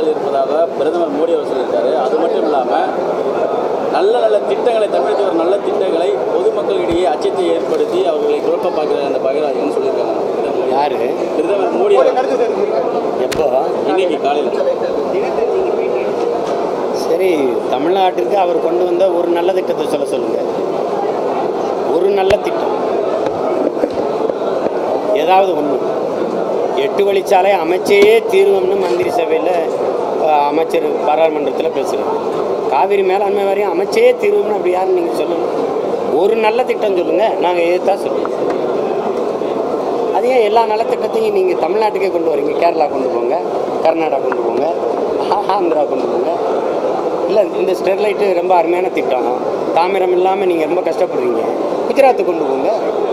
இருப்பதாக பிரதமர் மோடி அவர் சொல்லியிருக்காரு அது மட்டும் இல்லாமல் நல்ல நல்ல திட்டங்களை தமிழகத்தில் ஒரு நல்ல திட்டங்களை பொதுமக்களிடையே அச்சத்தை ஏற்படுத்தி அவர்களை குழப்ப பார்க்கிற அந்த பகிராஜன் சொல்லியிருக்காங்க யாரு பிரதமர் மோடி அவர் எப்போ இன்னைக்கு காலையில் சரி தமிழ்நாட்டிற்கு அவர் கொண்டு வந்த ஒரு நல்ல திட்டத்தை சொல்ல சொல்லுங்க ஒரு நல்ல திட்டம் ஏதாவது ஒன்று எட்டு வழிச்சாலை அமைச்சே தீர்வுன்னு மந்திரி சபையில் அமைச்சர் பாராளுமன்றத்தில் பேசுகிறார் காவிரி மேலாண்மை வாரியம் அமைச்சே தீர்வுன்னு அப்படி யாருன்னு நீங்கள் சொல்லணும் ஒரு நல்ல திட்டம் சொல்லுங்கள் நாங்கள் எதிர்த்தா சொல்லுவோம் அது ஏன் எல்லா நலத்திட்டத்தையும் நீங்கள் தமிழ்நாட்டுக்கே கொண்டு வரீங்க கேரளா கொண்டு போங்க கர்நாடகா கொண்டு போங்க ஆ- ஆந்திரா கொண்டு போங்க இல்லை இந்த ஸ்டெர்லைட்டு ரொம்ப அருமையான திட்டம் தாமிரம் இல்லாமல் நீங்கள் ரொம்ப கஷ்டப்படுறீங்க குஜராத்து கொண்டு போங்க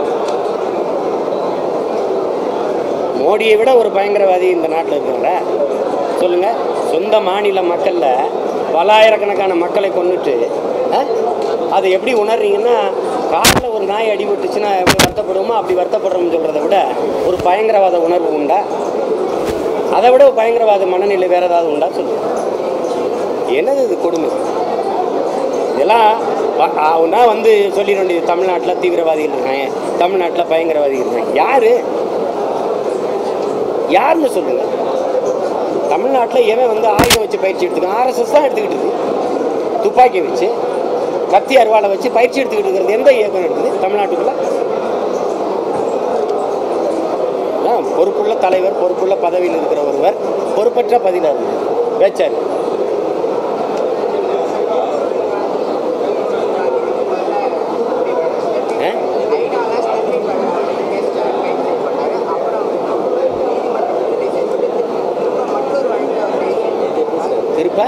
மோடியை விட ஒரு பயங்கரவாதி இந்த நாட்டில் இருக்கிறாங்க சொல்லுங்கள் சொந்த மாநில மக்களில் பலாயிரக்கணக்கான மக்களை கொண்டுட்டு ஆ? அதை எப்படி உணர்றீங்கன்னா காட்டில் ஒரு நாய் அடிபட்டுச்சுன்னா எப்படி வருத்தப்படுவோமோ அப்படி வருத்தப்படுறோம்னு சொல்கிறத விட ஒரு பயங்கரவாத உணர்வு உண்டா அதை விட ஒரு பயங்கரவாத மனநிலை வேறு ஏதாவது உண்டா சொல்லுங்க என்னது இது கொடுமை இதெல்லாம் அவனா வந்து சொல்லிட வேண்டியது தமிழ்நாட்டில் தீவிரவாதிகள் இருக்காங்க தமிழ்நாட்டில் பயங்கரவாதிகள் இருக்காங்க யாரு யாருன்னு சொல்லுங்க தமிழ்நாட்டில் எவன் வந்து ஆயுதம் வச்சு பயிற்சி எடுத்துக்கான் ஆர்எஸ்எஸ் தான் எடுத்துக்கிட்டு இருக்கு துப்பாக்கி வச்சு கத்தி அருவாளை வச்சு பயிற்சி எடுத்துக்கிட்டு இருக்கிறது எந்த இயக்கம் எடுக்குது தமிழ்நாட்டுக்குள்ள அதான் பொறுப்புள்ள தலைவர் பொறுப்புள்ள பதவியில் இருக்கிற ஒருவர் பொறுப்பற்ற பதிலாளர் பேச்சார் ஆ? திருப்ப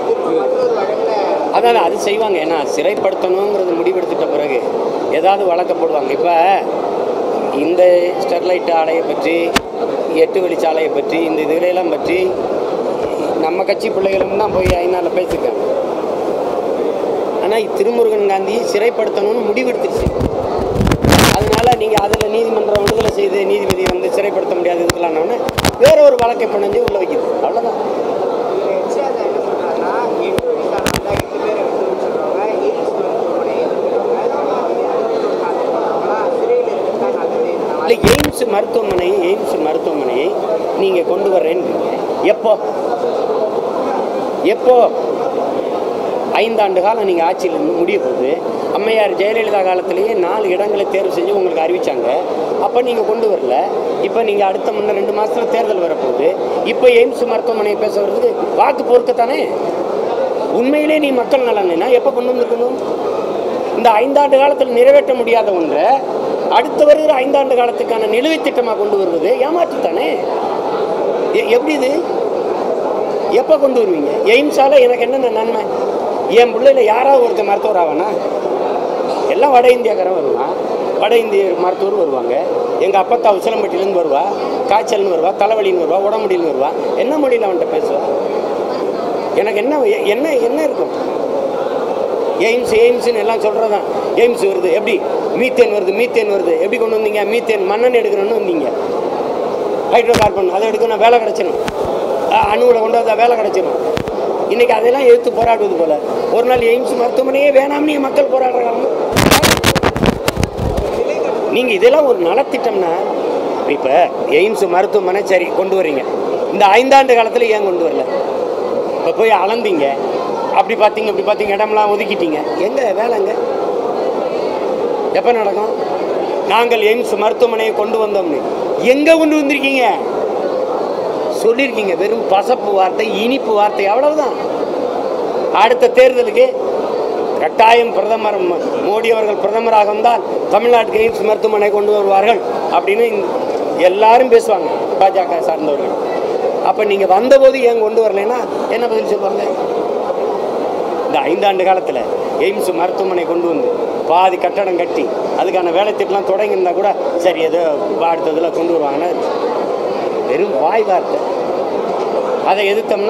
அதான் அது செய்வாங்க ஏன்னா சிறைப்படுத்தணுங்கிறது முடிவெடுத்துட்ட பிறகு ஏதாவது வழக்க போடுவாங்க இப்போ இந்த ஸ்டெர்லைட் ஆலையை பற்றி எட்டு வழிச்சாலையை பற்றி இந்த இதுகளெல்லாம் பற்றி நம்ம கட்சி பிள்ளைகளும் தான் போய் ஐநாவில் பேசியிருக்காங்க ஆனால் திருமுருகன் காந்தியை சிறைப்படுத்தணும்னு முடிவெடுத்துருச்சு அதனால நீங்கள் அதில் நீதிமன்றம் விடுதலை செய்து நீதிபதி வந்து சிறைப்படுத்த முடியாது இதுக்கலாம்னு வேற ஒரு வழக்கை பிணைஞ்சு உள்ள வைக்குது அவ்வளோதான் இல்லை எய்ம்ஸ் மருத்துவமனை எய்ம்ஸ் மருத்துவமனையை நீங்கள் கொண்டு வர்றேன்னு எப்போ எப்போ ஐந்தாண்டு காலம் நீங்கள் ஆட்சியில் இருந்து முடிய போகுது அம்மையார் ஜெயலலிதா காலத்திலேயே நாலு இடங்களை தேர்வு செஞ்சு உங்களுக்கு அறிவிச்சாங்க அப்போ நீங்கள் கொண்டு வரல இப்போ நீங்கள் அடுத்த முன்ன ரெண்டு மாதத்தில் தேர்தல் வரப்போகுது இப்போ எய்ம்ஸ் மருத்துவமனையை பேச வர்றதுக்கு வாக்கு பொறுக்கத்தானே உண்மையிலே நீ மக்கள் நலன்னா எப்போ கொண்டு வந்திருக்கணும் இந்த ஐந்தாண்டு காலத்தில் நிறைவேற்ற முடியாத ஒன்றை அடுத்த வருகிற ஐந்தாண்டு காலத்துக்கான நிலுவைத் திட்டமாக கொண்டு வருவது ஏமாற்றுத்தானே எ- எப்படி இது எப்போ கொண்டு வருவீங்க எய்ம்ஸால் எனக்கு என்னென்ன நன்மை என் பிள்ளையில யாராவது ஒருத்தர் மருத்துவர் ஆவானா எல்லாம் வட இந்தியாக்காரன் வருவான் வட இந்திய மருத்துவர் வருவாங்க எங்கள் அப்பத்தா உசிலம்பட்டியிலேருந்து வருவா காய்ச்சல்னு வருவா தலைவலின்னு வருவா உடம்புடின்னு வருவா என்ன மொழியில் அவன்கிட்ட பேசுவா எனக்கு என்ன என்ன என்ன இருக்கும் எய்ம்ஸ் எய்ம்ஸ்னு எல்லாம் சொல்கிறதான் எய்ம்ஸ் வருது எப்படி மீத்தேன் வருது மீத்தேன் வருது எப்படி கொண்டு வந்தீங்க மீத்தேன் மண்ணெண்ணெய் எடுக்கணும்னு வந்தீங்க ஹைட்ரோ கார்பன் அதை எடுக்கணும் வேலை கிடச்சிடும் அணுவில் கொண்டு வந்தால் வேலை கிடச்சிடும் இன்னைக்கு அதெல்லாம் எதிர்த்து போராடுவது போல ஒரு நாள் எய்ம்ஸ் மருத்துவமனையே வேணாம்னு நீங்க மக்கள் போராடுறாங்க நீங்கள் இதெல்லாம் ஒரு நலத்திட்டம்னா இப்போ எய்ம்ஸ் மருத்துவமனை சரி கொண்டு வர்றீங்க இந்த ஐந்தாண்டு காலத்தில் ஏன் கொண்டு வரல இப்போ போய் அளந்தீங்க அப்படி பார்த்தீங்க இப்படி பார்த்தீங்க இடம்லாம் ஒதுக்கிட்டீங்க எங்கே வேலைங்க எப்போ நடக்கும் நாங்கள் எய்ம்ஸ் மருத்துவமனையை கொண்டு வந்தோம்னு எங்கே கொண்டு வந்திருக்கீங்க சொல்லியிருக்கீங்க வெறும் பசப்பு வார்த்தை இனிப்பு வார்த்தை அவ்வளவுதான் அடுத்த தேர்தலுக்கு கட்டாயம் பிரதமர் ம- மோடி அவர்கள் பிரதமராக வந்தால் தமிழ்நாட்டுக்கு எய்ம்ஸ் மருத்துவமனை கொண்டு வருவார்கள் அப்படின்னு இந்த- எல்லாரும் பேசுவாங்க பாஜக சார்ந்தவர்கள் அப்போ நீங்கள் வந்தபோது ஏன் கொண்டு வரலைன்னா என்ன பதில் சொல்லுவாங்க இந்த ஐந்தாண்டு காலத்தில் எய்ம்ஸ் மருத்துவமனை கொண்டு வந்து பாதி கட்டடம் கட்டி அதுக்கான வேலை திட்டம்லாம் தொடங்கியிருந்தா கூட சரி ஏதோ அடுத்ததில் கொண்டு வருவாங்கன்னா வெறும் வாய் வார்த்தை அதை எதிர்த்தோம்னா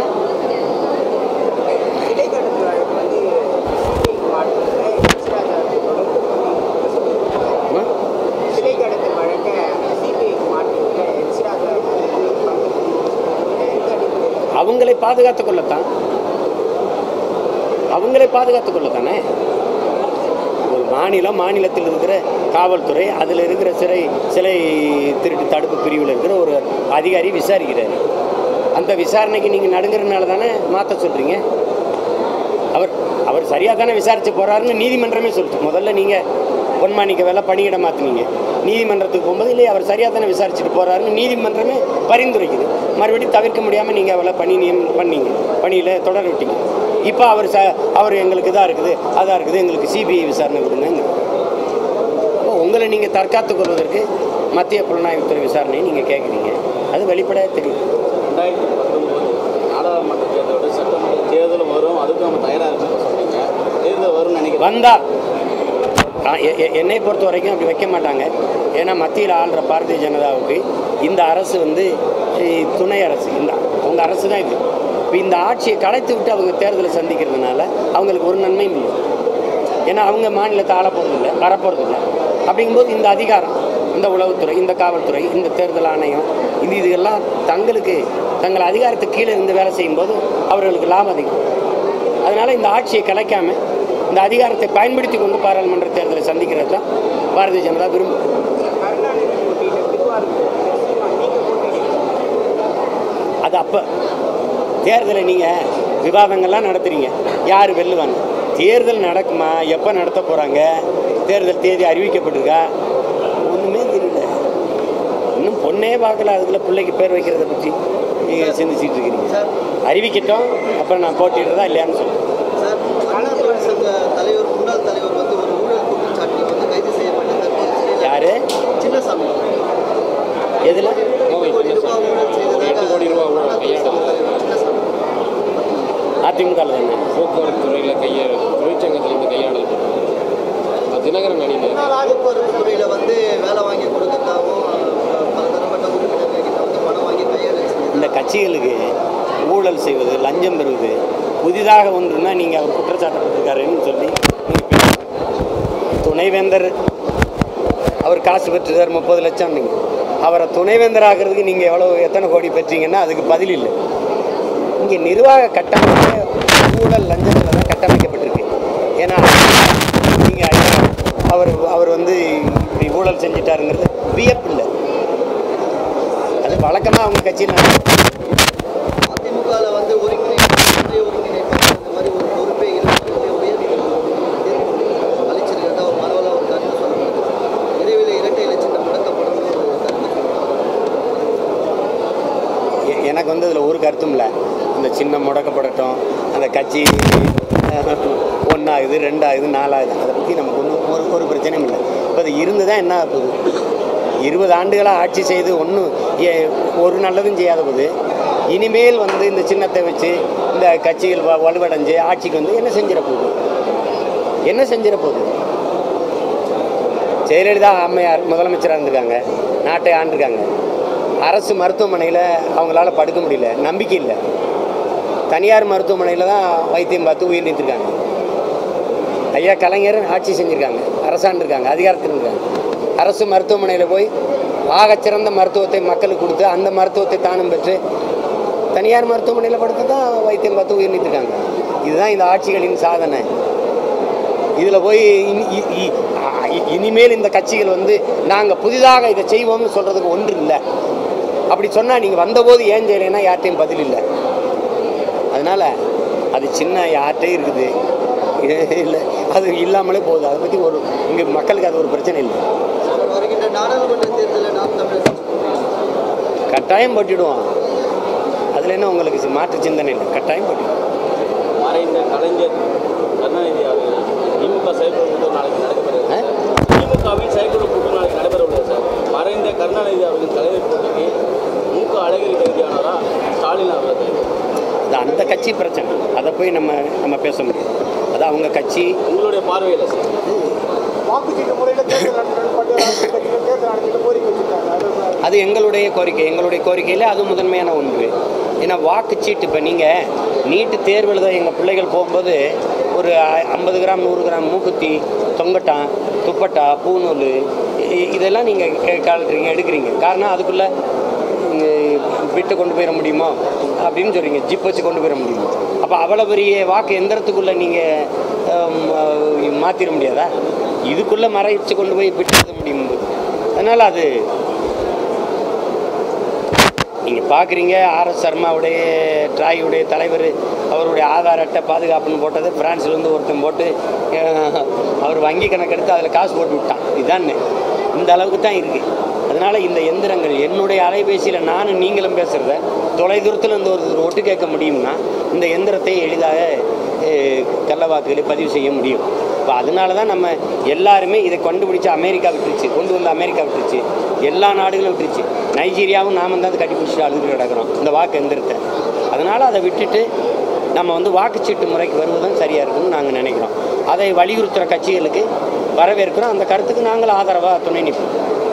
ம், அவங்களை பாதுகாத்துக் கொள்ளத்தான் அவங்களே பாதுகாத்துக் கொள்ளத்தானே ஒரு மாநிலம் மாநிலத்தில் இருக்கிற காவல்துறை அதில் இருக்கிற சிறை சிலை திருட்டு தடுப்பு பிரிவில் இருக்கிற ஒரு அதிகாரி விசாரிக்கிறார் அந்த விசாரணைக்கு நீங்கள் நடுங்கிறதுனால தானே மாற்ற சொல்கிறீங்க அவர் அவர் சரியாக தானே விசாரித்து போகிறாருன்னு நீதிமன்றமே சொல்லிட்டு முதல்ல நீங்கள் பொன்மாணிக்க வேலை பணியிட மாற்றினீங்க நீதிமன்றத்துக்கு போகும்போது இல்லை அவர் சரியாக தானே விசாரிச்சுட்டு போகிறாருன்னு நீதிமன்றமே பரிந்துரைக்குது மறுபடியும் தவிர்க்க முடியாமல் நீங்கள் அவளை பணி நியமனம் பண்ணீங்க பணியில் தொடர விட்டீங்க இப்போ அவர் ச அவர் எங்களுக்கு இதாக இருக்குது அதாக இருக்குது எங்களுக்கு சிபிஐ விசாரணை கொடுங்க அப்போ உங்களை நீங்கள் தற்காத்துக் கொள்வதற்கு மத்திய புலனாய்வுத்துறை விசாரணையை நீங்கள் கேட்குறீங்க அது வெளிப்படையாக தெரியும் ரெண்டாயிரத்தி பத்தொம்போது நாடாளுமன்ற தேர்தலோட சட்டமன்ற தேர்தல் வரும் அதுக்கு நம்ம தயாராக இருக்குன்னு சொன்னீங்க தேர்தல் வரும்னு நினைக்கிறேன் வந்தா ஆ, எ- எ- என்னை பொறுத்த வரைக்கும் அப்படி வைக்க மாட்டாங்க ஏன்னா மத்தியில் ஆள்ற பாரதிய ஜனதாவுக்கு இந்த அரசு வந்து இ, துணை அரசு இந்த அவங்க அரசு தான் இது இப்போ இந்த ஆட்சியை கலைத்து விட்டு அவங்க தேர்தலை சந்திக்கிறதுனால அவங்களுக்கு ஒரு நன்மையும் இல்லை ஏன்னா அவங்க மாநிலத்தை ஆள போகிறதில்ல வரப்போகிறதில்ல அப்படிங்கும்போது இந்த அதிகாரம் இந்த உளவுத்துறை இந்த காவல்துறை இந்த தேர்தல் ஆணையம் இந்த இதுகெல்லாம் தங்களுக்கு தங்கள் அதிகாரத்துக்கு கீழே இருந்து வேலை செய்யும்போது அவர்களுக்கு லாபம் அதிகம் அதனால் இந்த ஆட்சியை கலைக்காம இந்த அதிகாரத்தை பயன்படுத்தி கொண்டு பாராளுமன்ற தேர்தலை சந்திக்கிறது தான் பாரதிய ஜனதா விரும்பும் அது அப்போ தேர்தலை நீங்கள் விவாதங்கள்லாம் நடத்துறீங்க யார் வெல்லுவாங்க தேர்தல் நடக்குமா எப்போ நடத்த போகிறாங்க தேர்தல் தேதி அறிவிக்கப்பட்டிருக்கா ஒன்றுமே தெரியல இன்னும் பொண்ணே பார்க்கல அதுக்குள்ள பிள்ளைக்கு பேர் வைக்கிறத பற்றி நீங்கள் சிந்திச்சிட்டு இருக்கிறீங்க அறிவிக்கட்டும் அப்புறம் நான் போட்டிடுறதா இல்லையான்னு சொல்லுங்கள் சார் அண்ணா தொழிற்சங்க தலைவர் முன்னாள் தலைவர் வந்து ஒரு ஊழல் குற்றச்சாட்டில் வந்து கைது செய்யப்பட்டு தற்போது சிறையில் யாரு சின்னசாமி எதில் எட்டு கோடி ரூபாய் ஊழல் செய்ததாக எட்டு கோடி ரூபாய் ஊழல் அண்ணா தொழிற்சங்க தலைவர் சின்னசாமி அதிமுக தானே போக்குவரத்து துறையில் கையாள் தொழிற்சங்கத்திலேருந்து கையாடல் பண்ணாங்க. அது தினகரன் அணியில் முன்னாள் போக்குவரத்து துறையில் வந்து வேலை வாங்கி கொடுக்கறதாகவும் பல தரப்பட்ட உறுப்பினர்கள் கிட்ட வந்து பணம் வாங்கி கையாளல் செய்தது இந்த கட்சிகளுக்கு ஊழல் செய்வது லஞ்சம் பெறுவது புதிதாக ஒன்றுனா நீங்கள் அவர் குற்றச்சாட்டப்பட்டிருக்காருன்னு சொல்லி நீங்க பேசலாம். துணைவேந்தர் அவர் காசு பெற்றுறார் முப்பது லட்சம் நீங்கள் அவரை துணைவேந்தர் ஆகிறதுக்கு நீங்கள் எவ்வளோ எத்தனை கோடி பெற்றீங்கன்னா அதுக்கு பதில் இல்லை இங்கே நிர்வாக கட்டமைப்பு ஊழல் லஞ்சத்தில் தான் கட்டமைக்கப்பட்டிருக்கு ஏன்னா நீங்கள் அவர் அவர் வந்து இப்படி ஊழல் செஞ்சிட்டாருங்கிறது வியப்பு இல்லை அது வழக்கமாக அவங்க கட்சியில் அதிமுகவில் வந்து ஒருங்கிணைப்பு ஒன்றிய ஒருங்கிணைப்பு இந்த மாதிரி ஒரு பொறுப்பே இல்லாமல் உயர்நீதிமன்றம் அளிச்சிருக்கிறதா ஒரு பரவலாக ஒரு கருத்து சொல்லப்படுது விரைவில் இரட்டை இலட்சம் முடக்கப்படும் ஒரு கருத்து எ- எனக்கு வந்து அதில் ஒரு கருத்தும் இல்லை இந்த சின்ன முடக்கப்படட்டும் அந்த கட்சி ஒன்றாகுது ரெண்டாகுது நாலாகுது அதை பற்றி நமக்கு ஒன்றும் ஒரு ஒரு பிரச்சனையும் இல்லை இப்போ அது இருந்து தான் என்ன ஆக போகுது இருபது ஆண்டுகளாக ஆட்சி செய்து ஒன்றும் ஒரு நல்லதும் செய்யாத போது இனிமேல் வந்து இந்த சின்னத்தை வச்சு இந்த கட்சிகள் வ- வலுவடைஞ்சு ஆட்சிக்கு வந்து என்ன செஞ்சிட போகுது என்ன செஞ்சிட போகுது ஜெயலலிதா அம்மையார் முதலமைச்சராக இருந்திருக்காங்க நாட்டை ஆண்டிருக்காங்க அரசு மருத்துவமனையில் அவங்களால படுக்க முடியல நம்பிக்கை இல்லை தனியார் மருத்துவமனையில் தான் வைத்தியம் பார்த்து உயிர் நீத்திருக்காங்க ஐயா கலைஞர் ஆட்சி செஞ்சுருக்காங்க அரசாண்டிருக்காங்க அதிகாரத்தில் இருக்காங்க அரசு மருத்துவமனையில் போய் ஆகச்சிறந்த மருத்துவத்தை மக்களுக்கு கொடுத்து அந்த மருத்துவத்தை தானும் பெற்று தனியார் மருத்துவமனையில் படுத்து தான் வைத்தியம் பார்த்து உயிர் நீத்திருக்காங்க இதுதான் இந்த ஆட்சிகளின் சாதனை இதில் போய் இனி- இ- இ- ஆ- இ- இனிமேல் இந்த கட்சிகள் வந்து நாங்கள் புதிதாக இதை செய்வோம்னு சொல்கிறதுக்கு ஒன்று இல்லை அப்படி சொன்னால் நீங்கள் வந்தபோது ஏன் செய்யலைன்னா யார்ட்டையும் பதில் இல்லை அதனால் அது சின்ன யார்கிட்டையும் இருக்குது இல்லை அது இல்லாமலே போகுது அதை பற்றி ஒரு இங்கே மக்களுக்கு அது ஒரு பிரச்சனை இல்லை சார், வருகின்ற நாடாளுமன்ற தேர்தலில் நாம் தமிழர் கட்சி போட்டியிடும். கட்டாயம் போட்டிடுவோம் அதில் என்ன உங்களுக்கு சி- மாற்று சிந்தனை இல்லை கட்டாயம் போட்டிடுவோம் மறைந்த கலைஞர் கருணாநிதி அவர்கள் திமுக செயற்குழு கூட்டம் நாளைக்கு நடைபெறுகிறது ஆ? திமுகவின் செயற்குழு கூட்டம் நாளைக்கு நடைபெற உள்ளது சார் மறைந்த கருணாநிதி அவர்களின் தலைவர் போட்டிக்கு மூக்க அழகிரி தகுதியானவரா ஸ்டாலின் அவர்கள் அது அந்த கட்சி பிரச்சனை அதை போய் நம்ம நம்ம பேச முடியும் அது அவங்க கட்சி உங்களுடைய பார்வையில் சார் வாக்குச்சீட்டு முறையில் தேர்தல் நடத்தணும் பட்டியல் அரசு கட்சிகள் தேர்தல் நடத்திட்டு கோரிக்கை வச்சிருக்காங்க அது அது எங்களுடைய கோரிக்கை எங்களுடைய கோரிக்கையில் அது முதன்மையான ஒன்று ஏன்னா வாக்குச்சீட்டு இப்போ நீங்கள் நீட்டு தேர்வு எழுத எங்கள் பிள்ளைகள் போகும்போது ஒரு ஐ- ஐம்பது கிராம் நூறு கிராம் மூக்குத்தி தொங்கட்டான் துப்பட்டா பூநூல் இ- இதெல்லாம் நீங்கள் கலட்டுறீங்க எடுக்கிறீங்க காரணம் அதுக்குள்ளே விட்டு கொண்டு போயிட முடியுமோ அப்படின்னு சொல்கிறீங்க ஜிப் வச்சு கொண்டு போயிட முடியும் அப்போ அவ்வளோ பெரிய வாக்கு எந்திரத்துக்குள்ளே நீங்கள் மாற்றிட முடியாதா இதுக்குள்ளே மறைச்சு கொண்டு போய் விட்டு முடியும் அதனால் அது நீங்கள் பார்க்குறீங்க ஆர்எஸ் சர்மாவுடைய ட்ராயுடைய தலைவர் அவருடைய ஆதார் அட்டை பாதுகாப்புன்னு போட்டது பிரான்ஸ்லேருந்து ஒருத்தன் போட்டு அஹ், அவர் வங்கி கணக்கெடுத்து அதில் காசு போட்டு விட்டான் இதுதான் இந்த அளவுக்கு தான் இருக்குது அதனால் இந்த எந்திரங்கள் என்னுடைய அலைபேசியில் நானும் நீங்களும் பேசுகிறத தொலைதூரத்தில் இருந்து ஒருத்தர் ஒட்டு கேட்க முடியும்னா இந்த எந்திரத்தை எளிதாக அஹ், கள்ளவாக்குகளை பதிவு செய்ய முடியும் இப்போ அதனால தான் நம்ம எல்லாருமே இதை கண்டுபிடிச்சு அமெரிக்கா விட்டுருச்சு கொண்டு வந்து அமெரிக்கா விட்டுருச்சு எல்லா நாடுகளும் விட்டுருச்சு நைஜீரியாவும் நாம தான் அதை கட்டிப்பிடிச்சிட்டு அழுதுட்டு கிடக்கிறோம் இந்த வாக்கு எந்திரத்தை அதனால் அதை விட்டுட்டு நம்ம வந்து வாக்குச்சீட்டு முறைக்கு வருவதும் சரியாக இருக்குன்னு நாங்கள் நினைக்கிறோம் அதை வலியுறுத்துகிற கட்சிகளுக்கு வரவேற்கிறோம் அந்த கருத்துக்கு நாங்கள் ஆதரவாக துணை நிற்போம்